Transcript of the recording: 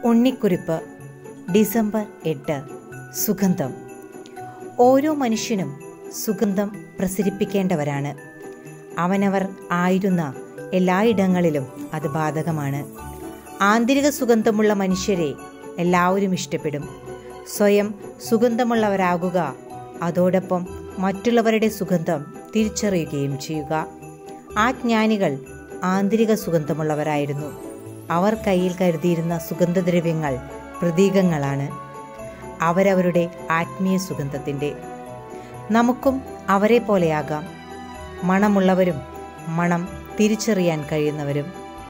ഉണ്ണിക്കുറിപ്പ് December എട്ട് സുഗന്ധം ഓരോ മനുഷ്യനും സുഗന്ധം പ്രസരിപ്പിക്കേണ്ടവരാണ് അവനവർ ആയിരുന്ന എല്ലായിടങ്ങളിലും അത് ബാധകമാണ് ആന്തരിക സുഗന്ധമുള്ള മനുഷ്യരെ എല്ലാവരും ഇഷ്ടപ്പെടും സ്വയം സുഗന്ധമുള്ളവരാകുക അതോടൊപ്പം മറ്റുള്ളവരുടെ സുഗന്ധം തിരിച്ചറിയുകയും ചെയ്യുക ആ ജ്ഞാനികൾ ആന്തരിക സുഗന്ധമുള്ളവരായിരുന്നു അവർ കയ്യിൽ കരുതിയിരുന്ന സുഗന്ധദ്രവ്യങ്ങൾ പ്രതീകങ്ങളാണ് അവരവരുടെ ആത്മീയ സുഗന്ധത്തിൻ്റെ നമുക്കും അവരെ പോലെയാകാം മണമുള്ളവരും മണം തിരിച്ചറിയാൻ കഴിയുന്നവരും